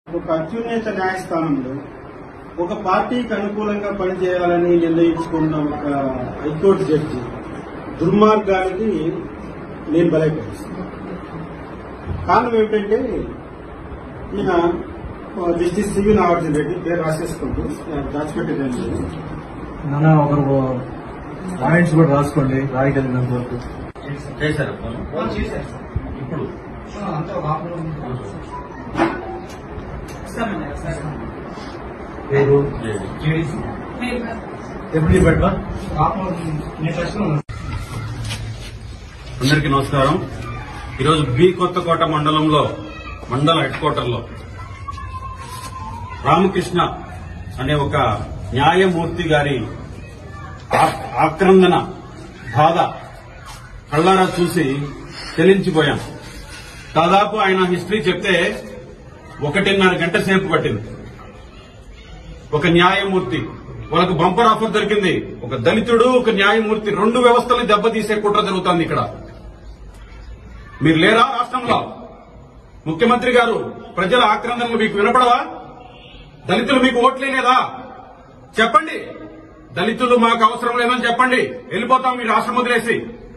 ఒక అత్యున్నత న్యాయస్థానంలో ఒక పార్టీకి అనుకూలంగా పనిచేయాలని నిర్ణయించుకున్న ఒక హైకోర్టు జడ్జి దుర్మార్గానికి నేను బలైపోయిస్తాను కారణం ఏమిటంటే ఈయన ఆ, జస్టిస్ సివి నాగార్జున రెడ్డి పేరు రాసేసుకుంటూ దాచిపెట్టేదండి నాన్న ఒకరు పాయింట్స్ కూడా రాసుకోండి రాయగలిగినంత వరకు చేశారు ఫోన్ ఇప్పుడు పేరు ఎప్పుడు పెట్టా అందరికీ నమస్కారం ఈరోజు బి కొత్తకోట మండలంలో మండల హెడ్ క్వార్టర్లో రామకృష్ణ అనే ఒక న్యాయమూర్తి గారి ఆ- ఆక్రందన బాధ కళ్ళారా చూసి చెలించిపోయాం దాదాపు ఆయన హిస్టరీ చెప్తే ఒకటిన్నర గంట సేపు పట్టింది ఒక న్యాయమూర్తి వాళ్ళకు బంపర్ ఆఫర్ దొరికింది ఒక దళితుడు ఒక న్యాయమూర్తి రెండు వ్యవస్థల్ని దెబ్బతీసే కుట్ర జరుగుతోంది ఇక్కడ మీరు లేరా రాష్ట్రంలో ముఖ్యమంత్రి గారు ప్రజల ఆక్రందనలు మీకు వినపడవా దళితులు మీకు ఓట్లే లేదా చెప్పండి దళితులు మాకు అవసరం లేదని చెప్పండి వెళ్ళిపోతాం మీ రాష్ట్రం వదిలేసి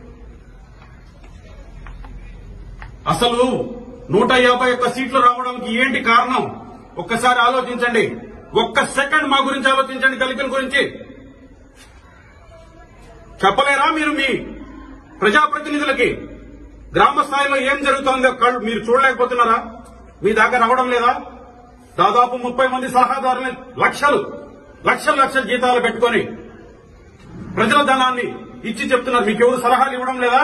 అసలు నూట యాభై ఒక్క సీట్లు రావడానికి ఏంటి కారణం ఒక్కసారి ఆలోచించండి ఒక్క సెకండ్ మా గురించి ఆలోచించండి దళితుల గురించి చెప్పలేరా మీరు మీ ప్రజాప్రతినిధులకి గ్రామ స్థాయిలో ఏం జరుగుతోందో కళ్ళు మీరు చూడలేకపోతున్నారా మీ దాకా రావడం లేదా దాదాపు ముప్పై మంది సలహాదారులు లక్షలు లక్షల లక్షల జీతాలు పెట్టుకొని ప్రజల ధనాన్ని ఇచ్చి చెప్తున్నారు మీకు ఎవరు సలహాలు ఇవ్వడం లేదా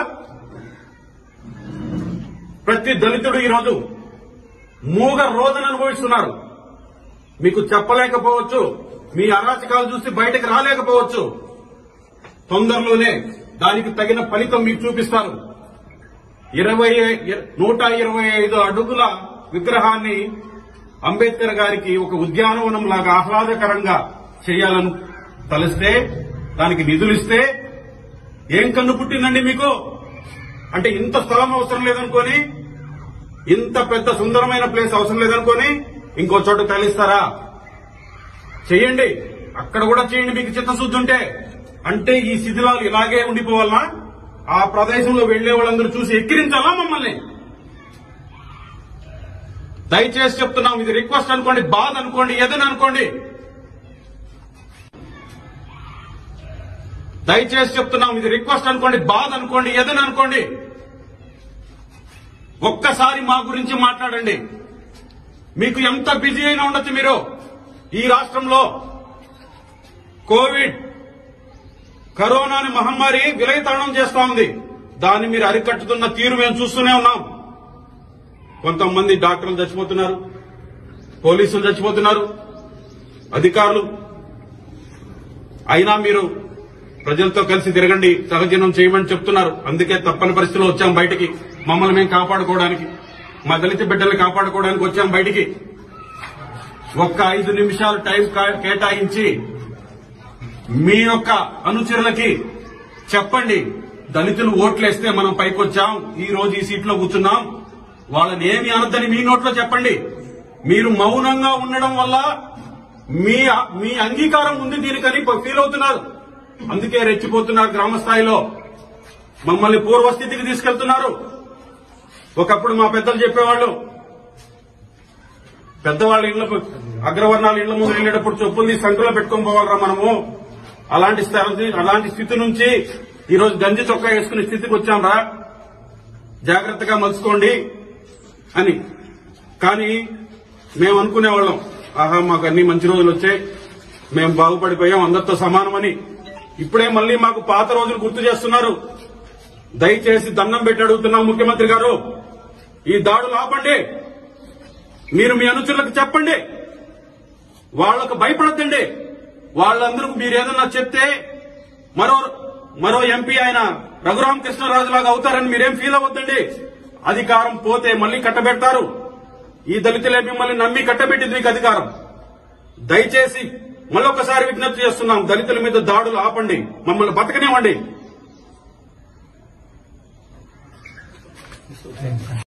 ప్రతి దళితుడు ఈరోజు మూగ రోజున అనుభవిస్తున్నారు మీకు చెప్పలేకపోవచ్చు మీ అరాచకాలు చూసి బయటకు రాలేకపోవచ్చు తొందరలోనే దానికి తగిన ఫలితం మీకు చూపిస్తారు ఇరవై నూట ఇరవై ఐదు అడుగుల విగ్రహాన్ని అంబేద్కర్ గారికి ఒక ఉద్యానవనం లాగా ఆహ్లాదకరంగా చేయాలని తలిస్తే దానికి నిధులిస్తే ఏం కన్ను పుట్టిందండి మీకు అంటే ఇంత స్థలం అవసరం లేదనుకొని ఇంత పెద్ద సుందరమైన ప్లేస్ అవసరం లేదనుకొని ఇంకో చోట తరలిస్తారా చేయండి అక్కడ కూడా చేయండి మీకు చిత్తశుద్ధి ఉంటే అంటే ఈ శిథిలాలు ఇలాగే ఉండిపోవాలనా ఆ ప్రదేశంలో వెళ్లే వాళ్ళందరూ చూసి ఎక్కిరించాలా మమ్మల్ని దయచేసి చెప్తున్నాం ఇది రిక్వెస్ట్ అనుకోండి బాధ అనుకోండి ఏదైనా అనుకోండి దయచేసి చెప్తున్నాం ఇది రిక్వెస్ట్ అనుకోండి బాధ అనుకోండి ఏదైనా అనుకోండి ఒక్కసారి మా గురించి మాట్లాడండి మీకు ఎంత బిజీ అయినా ఉండొచ్చు మీరు ఈ రాష్ట్రంలో కోవిడ్ కరోనా అనే మహమ్మారి విలయతాండం చేస్తా ఉంది దాన్ని మీరు అరికట్టుతున్న తీరు మేము చూస్తూనే ఉన్నాం కొంతమంది డాక్టర్లు చచ్చిపోతున్నారు పోలీసులు చచ్చిపోతున్నారు అధికారులు అయినా మీరు ప్రజలతో కలిసి తిరగండి సహజీవనం చేయమని చెప్తున్నారు అందుకే తప్పని పరిస్థితిలో వచ్చాం బయటికి మమ్మల్ని మేము కాపాడుకోవడానికి మా దళిత బిడ్డల్ని కాపాడుకోవడానికి వచ్చాం బయటికి ఒక్క ఐదు నిమిషాలు టైం కా- కేటాయించి మీ యొక్క అనుచరులకి చెప్పండి దళితులు ఓట్లేస్తే మనం పైకొచ్చాం ఈ రోజు ఈ సీట్లో కూర్చున్నాం వాళ్ళని ఏమి అనొద్దని మీ నోట్లో చెప్పండి మీరు మౌనంగా ఉండడం వల్ల మీ మీ అంగీకారం ఉంది దీనికని ఫీల్ అవుతున్నారు అందుకే రెచ్చిపోతున్నారు గ్రామ స్థాయిలో మమ్మల్ని పూర్వస్థితికి తీసుకెళ్తున్నారు ఒకప్పుడు మా పెద్దలు చెప్పేవాళ్ళు పెద్దవాళ్ళ ఇళ్లకు అగ్రవర్ణాల ఇళ్ల ముందు వెళ్ళేటప్పుడు చెప్పులు తీసి సంఖ్యలో పెట్టుకొని పోవాలరా మనము అలాంటి స్థితి అలాంటి స్థితి నుంచి ఈ రోజు గంజి చొక్కా వేసుకునే స్థితికి వచ్చాంరా జాగ్రత్తగా మలుచుకోండి అని కానీ మేము అనుకునేవాళ్ళం ఆహా మాకు అన్ని మంచి రోజులు వచ్చాయి మేము బాగుపడిపోయాం అందరితో సమానమని ఇప్పుడే మళ్ళీ మాకు పాత రోజులు గుర్తు చేస్తున్నారు దయచేసి దండం పెట్టి అడుగుతున్నాం ముఖ్యమంత్రి గారు ఈ దాడులు ఆపండి మీరు మీ అనుచరులకు చెప్పండి వాళ్లకు భయపడద్దండి వాళ్ళందరూ మీరు ఏదన్నా చెప్తే మరో మరో ఎంపీ ఆయన రఘురామ కృష్ణరాజు లాగా అవుతారని మీరేం ఫీల్ అవ్వద్దండి అధికారం పోతే మళ్ళీ కట్టబెడతారు ఈ దళితులే మిమ్మల్ని నమ్మి కట్టబెట్టింది మీకు అధికారం దయచేసి మళ్ళొకసారి విజ్ఞప్తి చేస్తున్నాం దళితుల మీద దాడులు ఆపండి మమ్మల్ని బతకనివ్వండి